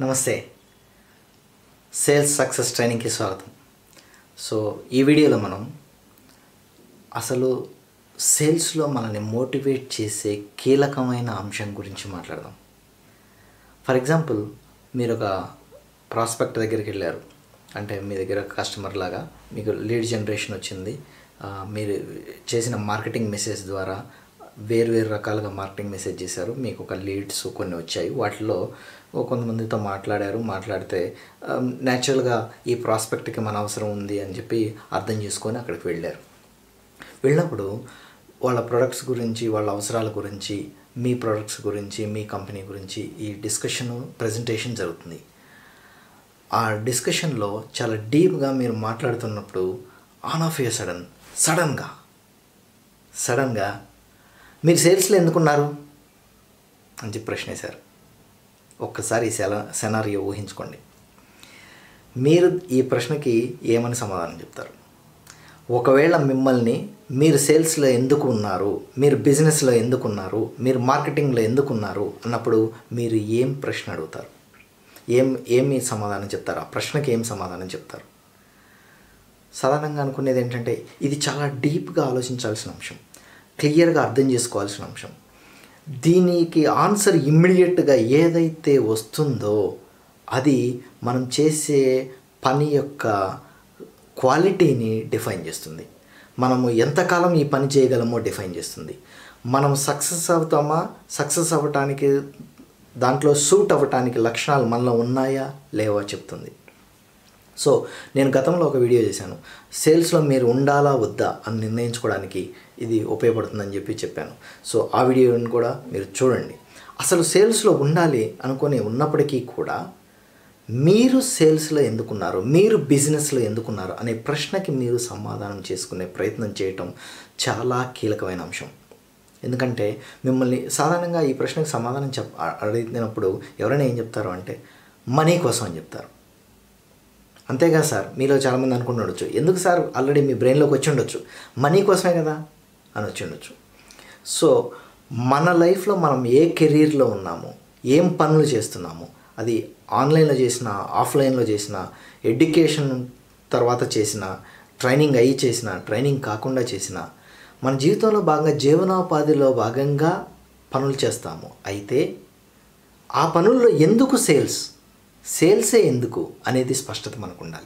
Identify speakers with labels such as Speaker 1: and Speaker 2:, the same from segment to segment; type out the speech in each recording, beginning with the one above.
Speaker 1: నమస్తే sales success ట్రైనింగ్కి స్వాగతం సో ఈ వీడియోలో మనం అసలు సేల్స్లో మనల్ని మోటివేట్ చేసే కీలకమైన అంశం గురించి మాట్లాడదాం ఫర్ ఎగ్జాంపుల్ మీరు ఒక ప్రాస్పెక్ట్ దగ్గరికి వెళ్ళారు అంటే మీ దగ్గర కస్టమర్ లాగా మీకు లీడ్ జనరేషన్ వచ్చింది ఆ, మీరు చేసిన మార్కెటింగ్ మెసేజ్ ద్వారా వేరు వేరు రకాలుగా మార్కెటింగ్ మెసేజ్ చేశారు మీకు ఒక లీడ్స్ కొన్ని వచ్చాయి వాటిలో ఓ కొంతమందితో మాట్లాడారు మాట్లాడితే న్యాచురల్గా ఈ ప్రాస్పెక్ట్కి మన అవసరం ఉంది అని చెప్పి అర్థం చేసుకొని అక్కడికి వెళ్ళారు వెళ్ళినప్పుడు వాళ్ళ ప్రొడక్ట్స్ గురించి వాళ్ళ అవసరాల గురించి మీ ప్రొడక్ట్స్ గురించి మీ కంపెనీ గురించి ఈ డిస్కషన్ ప్రజెంటేషన్ జరుగుతుంది ఆ డిస్కషన్లో చాలా డీప్గా మీరు మాట్లాడుతున్నప్పుడు ఆన్ ఆఫ్ ఏ సడన్ సడన్గా సడన్గా మీరు సేల్స్లో ఎందుకున్నారు అని చెప్పి ప్రశ్న వేశారు ఒక్కసారి ఈ సెల సెనారియో ఊహించుకోండి మీరు ఈ ప్రశ్నకి ఏమని సమాధానం చెప్తారు ఒకవేళ మిమ్మల్ని మీరు సేల్స్లో ఎందుకు ఉన్నారు మీరు బిజినెస్లో ఎందుకు ఉన్నారు మీరు మార్కెటింగ్లో ఎందుకు ఉన్నారు అన్నప్పుడు మీరు ఏం ప్రశ్న అడుగుతారు ఏం ఏమి సమాధానం చెప్తారు ఆ ప్రశ్నకి ఏం సమాధానం చెప్తారు సాధారణంగా అనుకునేది ఏంటంటే ఇది చాలా డీప్గా ఆలోచించాల్సిన అంశం క్లియర్గా అర్థం చేసుకోవాల్సిన అంశం దీనికి ఆన్సర్ ఇమ్మీడియట్గా ఏదైతే వస్తుందో అది మనం చేసే పని యొక్క క్వాలిటీని డిఫైన్ చేస్తుంది మనము ఎంతకాలం ఈ పని చేయగలమో డిఫైన్ చేస్తుంది మనం సక్సెస్ అవుతామా సక్సెస్ అవ్వటానికి దాంట్లో సూట్ అవ్వటానికి లక్షణాలు మనలో ఉన్నాయా లేవా చెప్తుంది సో నేను గతంలో ఒక వీడియో చేశాను సేల్స్లో మీరు ఉండాలా వద్దా అని నిర్ణయించుకోవడానికి ఇది ఉపయోగపడుతుందని చెప్పి చెప్పాను సో ఆ వీడియోని కూడా మీరు చూడండి అసలు సేల్స్లో ఉండాలి అనుకొని ఉన్నప్పటికీ కూడా మీరు సేల్స్లో ఎందుకున్నారు మీరు బిజినెస్లో ఎందుకున్నారు అనే ప్రశ్నకి మీరు సమాధానం చేసుకునే ప్రయత్నం చేయటం చాలా కీలకమైన అంశం ఎందుకంటే మిమ్మల్ని సాధారణంగా ఈ ప్రశ్నకు సమాధానం చెప్ అడిగినప్పుడు ఎవరైనా ఏం చెప్తారు అంటే మనీ కోసం అని చెప్తారు అంతేగా సార్ మీలో చాలామంది అనుకుంటుండొచ్చు ఎందుకు సార్ ఆల్రెడీ మీ బ్రెయిన్లోకి వచ్చి ఉండొచ్చు మనీ కోసమే కదా అని వచ్చి ఉండొచ్చు సో మన లైఫ్లో మనం ఏ కెరీర్లో ఉన్నాము ఏం పనులు చేస్తున్నాము అది ఆన్లైన్లో చేసిన ఆఫ్లైన్లో చేసిన ఎడ్యుకేషన్ తర్వాత చేసిన ట్రైనింగ్ అయ్యి చేసిన ట్రైనింగ్ కాకుండా చేసిన మన జీవితంలో భాగంగా జీవనోపాధిలో భాగంగా పనులు చేస్తాము అయితే ఆ పనుల్లో ఎందుకు సేల్స్ సేల్సే ఎందుకు అనేది స్పష్టత మనకు ఉండాలి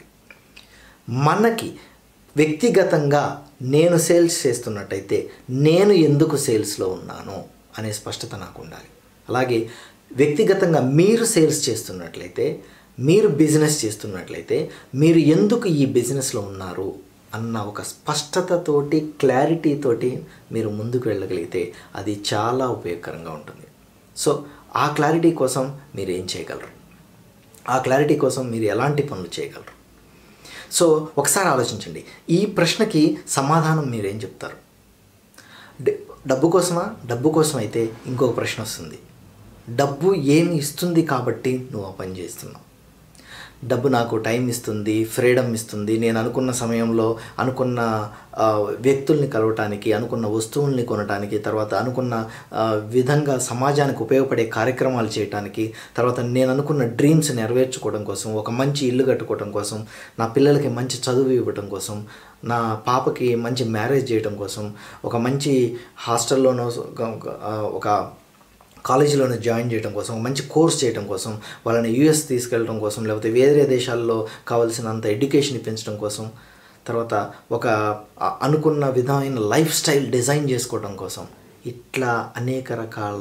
Speaker 1: మనకి వ్యక్తిగతంగా నేను సేల్స్ చేస్తున్నట్టయితే నేను ఎందుకు సేల్స్లో ఉన్నాను అనే స్పష్టత నాకు ఉండాలి అలాగే వ్యక్తిగతంగా మీరు సేల్స్ చేస్తున్నట్లయితే మీరు బిజినెస్ చేస్తున్నట్లయితే మీరు ఎందుకు ఈ బిజినెస్లో ఉన్నారు అన్న ఒక స్పష్టతతోటి క్లారిటీతోటి మీరు ముందుకు వెళ్ళగలిగితే అది చాలా ఉపయోగకరంగా ఉంటుంది సో ఆ క్లారిటీ కోసం మీరు ఏం చేయగలరు ఆ క్లారిటీ కోసం మీరు ఎలాంటి పనులు చేయగలరు సో ఒకసారి ఆలోచించండి ఈ ప్రశ్నకి సమాధానం మీరేం చెప్తారు డ- డబ్బు కోసమా డబ్బు కోసం అయితే ఇంకొక ప్రశ్న వస్తుంది డబ్బు ఏమి ఇస్తుంది కాబట్టి నువ్వు ఆ పని చేస్తున్నావు డబ్బు నాకు టైం ఇస్తుంది ఫ్రీడమ్ ఇస్తుంది నేను అనుకున్న సమయంలో అనుకున్న ఆ, వ్యక్తుల్ని కలవటానికి అనుకున్న వస్తువుల్ని కొనటానికి తర్వాత అనుకున్న ఆ, విధంగా సమాజానికి ఉపయోగపడే కార్యక్రమాలు చేయటానికి తర్వాత నేను అనుకున్న డ్రీమ్స్ నెరవేర్చుకోవడం కోసం ఒక మంచి ఇల్లు కట్టుకోవడం కోసం నా పిల్లలకి మంచి చదువు ఇవ్వడం కోసం నా పాపకి మంచి మ్యారేజ్ చేయడం కోసం ఒక మంచి హాస్టల్లోనో ఒక- ఒక కాలేజీలోనే జాయిన్ చేయడం కోసం ఒక మంచి కోర్స్ చేయడం కోసం వాళ్ళని యూఎస్ తీసుకెళ్ళడం కోసం లేకపోతే వేరే దేశాల్లో కావాల్సినంత ఎడ్యుకేషన్ ఇప్పించడం కోసం తర్వాత ఒక అ- అనుకున్న విధమైన లైఫ్ స్టైల్ డిజైన్ చేసుకోవడం కోసం ఇట్లా అనేక రకాల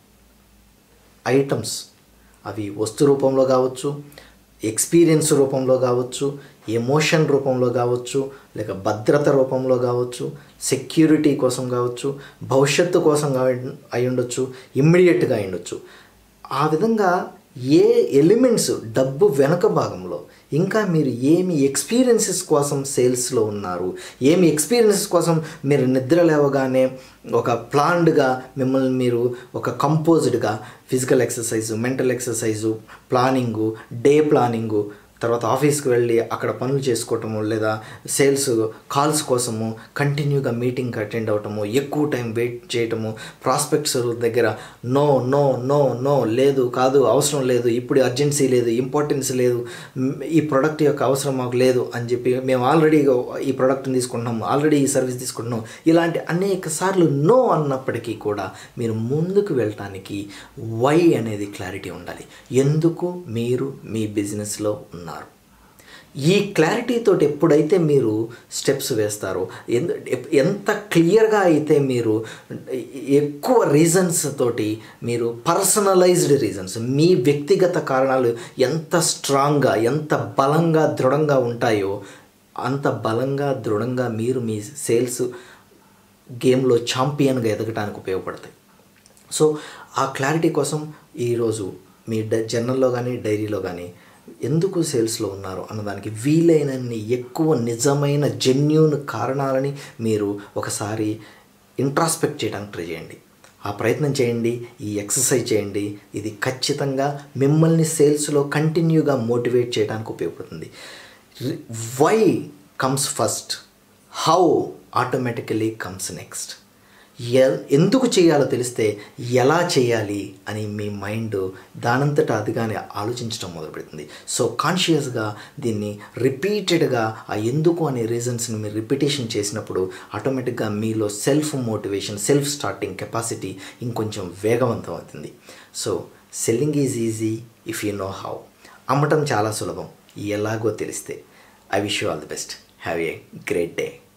Speaker 1: ఐటమ్స్ అవి వస్తు రూపంలో కావచ్చు ఎక్స్పీరియన్స్ రూపంలో కావచ్చు ఎమోషన్ రూపంలో కావచ్చు లేక భద్రత రూపంలో కావచ్చు సెక్యూరిటీ కోసం కావచ్చు భవిష్యత్తు కోసం కా అయి ఉండొచ్చు ఇమ్మీడియట్గా అయి ఉండొచ్చు ఆ విధంగా ఏ ఎలిమెంట్స్ డబ్బు వెనక భాగంలో ఇంకా మీరు ఏమి ఎక్స్పీరియన్సెస్ కోసం సేల్స్లో ఉన్నారు ఏమి ఎక్స్పీరియన్సెస్ కోసం మీరు నిద్ర లేవగానే ఒక ప్లాన్డ్గా మిమ్మల్ని మీరు ఒక కంపోజ్డ్గా physical exercise mental exercise planning day planning తర్వాత ఆఫీస్కి వెళ్ళి అక్కడ పనులు చేసుకోవటము లేదా సేల్స్ కాల్స్ కోసము కంటిన్యూగా మీటింగ్ అటెండ్ అవ్వటము ఎక్కువ టైం వెయిట్ చేయటము ప్రాస్పెక్ట్స్ దగ్గర నో నో నో నో లేదు కాదు అవసరం లేదు ఇప్పుడు అర్జెన్సీ లేదు ఇంపార్టెన్స్ లేదు మ్, ఈ ప్రోడక్ట్ యొక్క అవసరం మాకు లేదు అని చెప్పి మేము ఆల్రెడీ ఈ ప్రోడక్ట్ని తీసుకుంటున్నాము ఆల్రెడీ ఈ సర్వీస్ తీసుకుంటున్నాం ఇలాంటి అనేక సార్లు నో అన్నప్పటికీ కూడా మీరు ముందుకు వెళ్ళటానికి వై అనేది క్లారిటీ ఉండాలి ఎందుకు మీరు మీ బిజినెస్లో ఉన్నారు ఈ క్లారిటీతో ఎప్పుడైతే మీరు స్టెప్స్ వేస్తారో ఎందు ఎప్- ఎంత క్లియర్గా అయితే మీరు ఎక్కువ రీజన్స్ తోటి మీరు పర్సనలైజ్డ్ రీజన్స్ మీ వ్యక్తిగత కారణాలు ఎంత స్ట్రాంగ్గా ఎంత బలంగా దృఢంగా ఉంటాయో అంత బలంగా దృఢంగా మీరు మీ సేల్స్ గేమ్లో ఛాంపియన్గా ఎదగడానికి ఉపయోగపడతాయి సో ఆ క్లారిటీ కోసం ఈరోజు మీ డ జర్నల్లో కానీ డైరీలో కానీ ఎందుకు సేల్స్లో ఉన్నారు అన్నదానికి వీలైనన్ని ఎక్కువ నిజమైన జెన్యున్ కారణాలని మీరు ఒకసారి ఇంట్రాస్పెక్ట్ చేయడానికి ట్రై చేయండి ఆ ప్రయత్నం చేయండి ఈ ఎక్సర్సైజ్ చేయండి ఇది ఖచ్చితంగా మిమ్మల్ని సేల్స్లో కంటిన్యూగా మోటివేట్ చేయడానికి ఉపయోగపడుతుంది why comes first how automatically comes next ఎందుకు చేయాలో తెలిస్తే ఎలా చేయాలి అని మీ మైండ్ దానంతట అదిగానే ఆలోచించడం మొదలుపెడుతుంది సో కాన్షియస్గా దీన్ని రిపీటెడ్గా ఆ ఎందుకు అనే రీజన్స్ని మీరు రిపిటేషన్ చేసినప్పుడు ఆటోమేటిక్గా మీలో self motivation self starting capacity ఇంకొంచెం వేగవంతం అవుతుంది so selling is easy if you know how అమ్మటం చాలా సులభం ఎలాగో తెలిస్తే I wish you all the best have a great day